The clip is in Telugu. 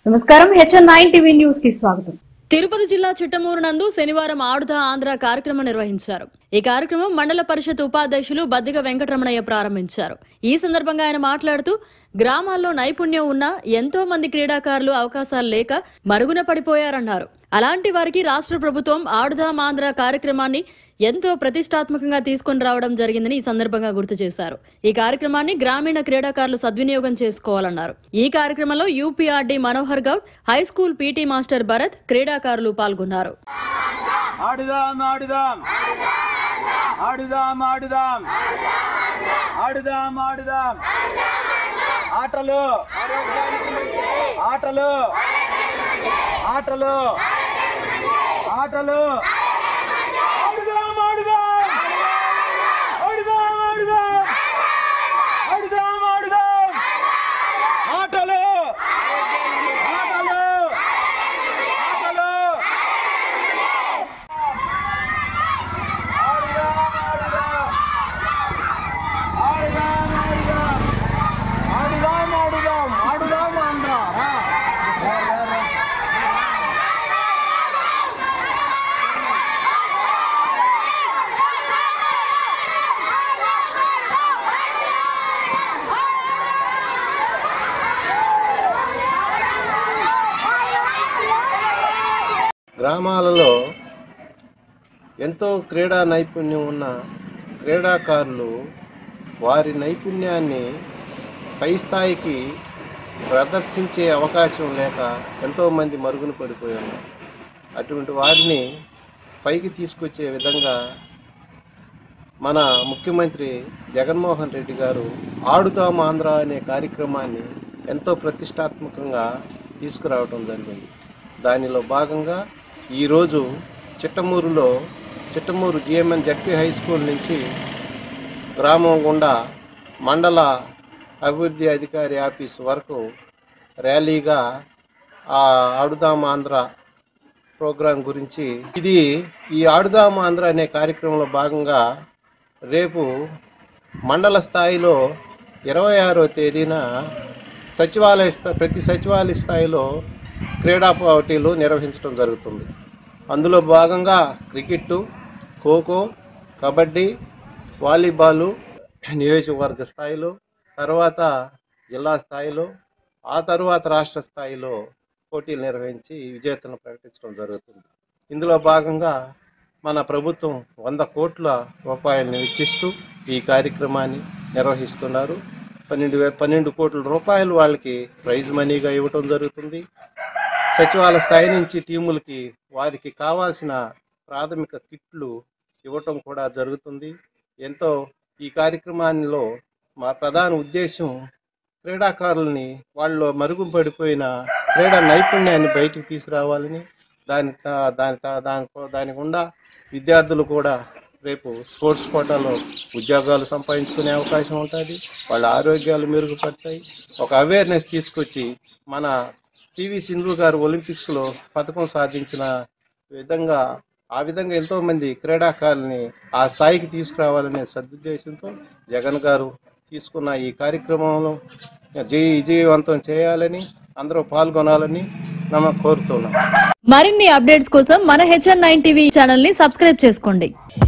నమస్కారం హెచ్ఎన్ నైన్ టీవీ న్యూస్ కి స్వాగతం తిరుపతి జిల్లా చిట్టమూరు నందు శనివారం ఆడుదా ఆంధ్ర కార్యక్రమం నిర్వహించారు ఈ కార్యక్రమం మండల పరిషత్ ఉపాధ్యక్షులు బద్దిగ వెంకటరమణయ్య ప్రారంభించారు ఈ సందర్భంగా ఆయన మాట్లాడుతూ గ్రామాల్లో నైపుణ్యం ఉన్న ఎంతో మంది క్రీడాకారులు అవకాశాలు లేక మరుగున పడిపోయారన్నారు అలాంటి వారికి రాష్ట్ర ప్రభుత్వం ఆడుదాం ఆంధ్ర కార్యక్రమాన్ని ఎంతో ప్రతిష్టాత్మకంగా తీసుకొని రావడం జరిగిందని ఈ సందర్భంగా గుర్తు చేశారు ఈ కార్యక్రమాన్ని గ్రామీణ క్రీడాకారులు సద్వినియోగం చేసుకోవాలన్నారు ఈ కార్యక్రమంలో UPRD Manohar Goud high school PT master Bharat క్రీడాకారులు పాల్గొన్నారు ఆడుదాం ఆడుదాం ఆడుదాం ఆడుదాం ఆడుదాం ఆడుదాం ఆటలు ఆటలు ఆటలు ఆటలు ఆడుదాం ఆడుదాం ఆడుదాం ఆడుదాం ఆడుదాం ఆడుదాం ఆటలు ఆటలు ఆటలు ఆడుదాం ఆడుదాం ఆడుదాం ఆంధ్ర రా. రా, రా, రా. గ్రామాలలో ఎంతో క్రీడా నైపుణ్యం ఉన్న క్రీడాకారులు వారి నైపుణ్యాన్ని పై స్థాయికి ప్రదర్శించే అవకాశం లేక ఎంతోమంది మరుగున పడిపోయి ఉన్నారు అటువంటి వారిని పైకి తీసుకొచ్చే విధంగా మన ముఖ్యమంత్రి జగన్మోహన్ రెడ్డి గారు ఆడుదాం ఆంధ్ర అనే కార్యక్రమాన్ని ఎంతో ప్రతిష్టాత్మకంగా తీసుకురావడం జరిగింది దానిలో భాగంగా ఈరోజు చిట్టమూరులో Chittamuru GMN ZP high school నుంచి గ్రామం గుండా మండల అభివృద్ధి అధికారి ఆఫీస్ వరకు ర్యాలీగా ఆ ఆడుదాం ఆంధ్ర ప్రోగ్రాం గురించి ఇది ఈ ఆడుదాం ఆంధ్ర అనే కార్యక్రమంలో భాగంగా రేపు మండల స్థాయిలో ఇరవై ఆరో తేదీన సచివాలయ స్థా ప్రతి సచివాలయ స్థాయిలో క్రీడా పోటీలు నిర్వహించడం జరుగుతుంది అందులో భాగంగా క్రికెట్ ఖోఖో కబడ్డీ వాలీబాలు నియోజకవర్గ స్థాయిలో తర్వాత జిల్లా స్థాయిలో ఆ తర్వాత రాష్ట్ర స్థాయిలో పోటీలు నిర్వహించి విజేతలను ప్రకటించడం జరుగుతుంది ఇందులో భాగంగా మన ప్రభుత్వం వంద కోట్ల రూపాయలను వెచ్చిస్తూ ఈ కార్యక్రమాన్ని నిర్వహిస్తున్నారు పన్నెండు వే పన్నెండు కోట్ల రూపాయలు వాళ్ళకి ప్రైజ్ మనీగా ఇవ్వటం జరుగుతుంది సచివాలయ స్థాయి నుంచి టీములకి వారికి కావాల్సిన ప్రాథమిక కిట్లు ఇవ్వటం కూడా జరుగుతుంది ఎంతో ఈ కార్యక్రమాల్లో మా ప్రధాన ఉద్దేశం క్రీడాకారుల్ని వాళ్ళు మరుగుపడిపోయిన క్రీడా నైపుణ్యాన్ని బయటికి తీసుకురావాలని దాని తా- దాని తా- దాని దాని గుండా విద్యార్థులు కూడా రేపు స్పోర్ట్స్ కోటాలో ఉద్యోగాలు సంపాదించుకునే అవకాశం ఉంటుంది వాళ్ళ ఆరోగ్యాలు మెరుగుపడతాయి ఒక అవేర్నెస్ తీసుకొచ్చి మన పివి సింధు గారు ఒలింపిక్స్లో పథకం సాధించిన విధంగా ఆ విధంగా ఎంతో మంది క్రీడాకారుల్ని ఆ స్థాయికి తీసుకురావాలనే సదుద్దేశంతో జగన్ గారు తీసుకున్న ఈ కార్యక్రమంలో జయ విజయవంతం చేయాలని అందరూ పాల్గొనాలని నమ్మ కోరుతున్నాం మరిన్ని అప్డేట్స్ కోసం మన హెచ్ఎన్ నైన్ టీవీ ఛానల్ ని సబ్స్క్రైబ్ చేసుకోండి